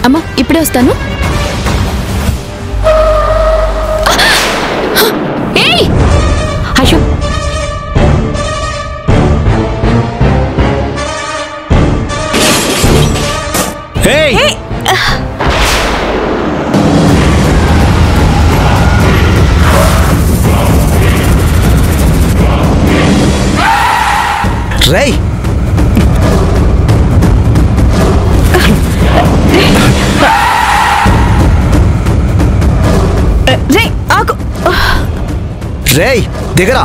అమ్మా ఇప్పుడే వస్తాను ఏయ్ అయ్యో ఏయ్ రేయ్ రే ఆగు రేయ్ దిగరా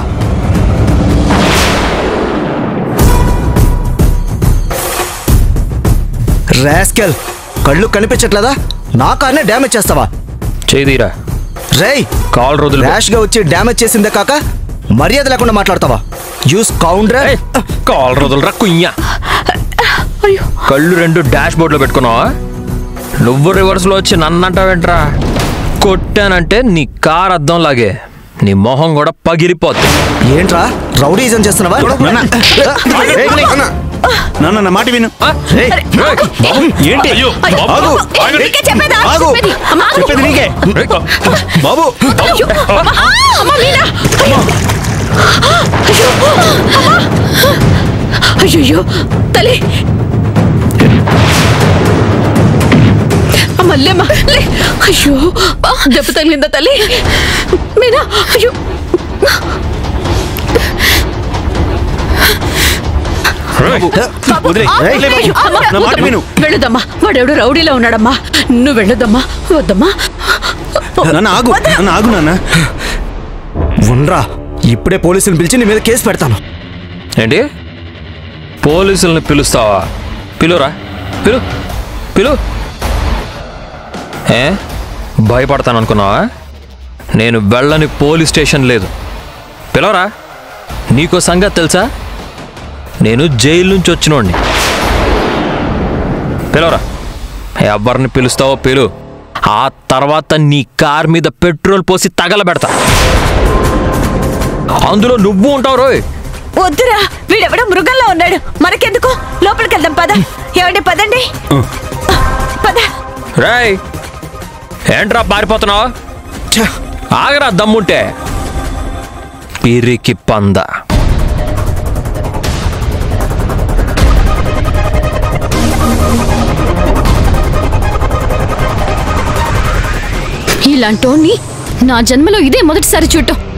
రాస్కెల్ కళ్ళు కనిపించట్లేదా నా కార్నే డ్యామేజ్ చేస్తావా చేదీరా రేయ్ కాల్ రోజులు ర్యాష్ గా వచ్చి డ్యామేజ్ చేసిందే కాక మర్యాద లేకుండా మాట్లాడతావా యూస్ కౌంటర్ కాల్ రోజులు కుయ్యా అయ్యో కళ్ళు రెండు డాష్ బోర్డులో పెట్టుకున్నావా నువ్వు రివర్స్లో వచ్చి నన్నంటావేంట్రా కొట్టానంటే నీ కార్ అద్దం లాగే నీ మొహం కూడా పగిలిపోద్ది ఏంట్రా రౌడీజం చేస్తున్నావా నాన్న నా మాట విను ఆ? రేయ్, ఏంటి అయ్యో, ఆగు. ఏ, నీకే చెప్పేదా? ఆగు. చెప్పేది. అమ్మా, ఆగు. చెప్పేది నీకే బాబు అయ్యో, అమ్మా, ఆ, అమ్మా, మీనా. అయ్యో. అయ్యో, అమ్మా. అయ్యయ్యో తల్లి అమ్మ లేమ్మా లే అయ్యో దెబ్బ తగిలిందా తల్లి మీనా అయ్యో బాబు, వదిలేయ్. ఆ, వదిలేయ్ బాబు. అయ్యో, అమ్మా, నా మాట వద్దమ్మా. విను. వెళ్ళొద్దమ్మా వాడెవడో రౌడీలో ఉన్నాడమ్మా నువ్వు వెళ్ళొద్దమ్మా వద్దమ్మా నాన్న ఆగు నాన్న ఆగు నాన్న ఉండ్రా ఇప్పుడే పోలీసుని పిలిచి నీ మీద కేసు పెడతాను ఏంటి పోలీసుల్ని పిలుస్తావా పిలురా పిలు పిలు ఏ భయపడతాను అనుకున్నావా నేను వెళ్ళని పోలీస్ స్టేషన్ లేదు పిలవరా నీకో సంగతి తెలుసా నేను జైలు నుంచి వచ్చినోడిని పిలవరా ఎవరిని పిలుస్తావో పిలు ఆ తర్వాత నీ కార్ మీద పెట్రోల్ పోసి తగలబెడతా అందులో నువ్వు ఉంటావు రోయ్ వద్దురా వీడెవడో మృగంలో ఉన్నాడు మనకెందుకు లోపలికి వెళ్దాం పద ఏమండి పదండి పద రేయ్ ఏంట్రా పారిపోతున్నావు ఛ, ఆగరా దమ్ముంటే పిరికి పంద ఇలాంటోన్ని నా జన్మలో ఇదే మొదటిసారి చూడటం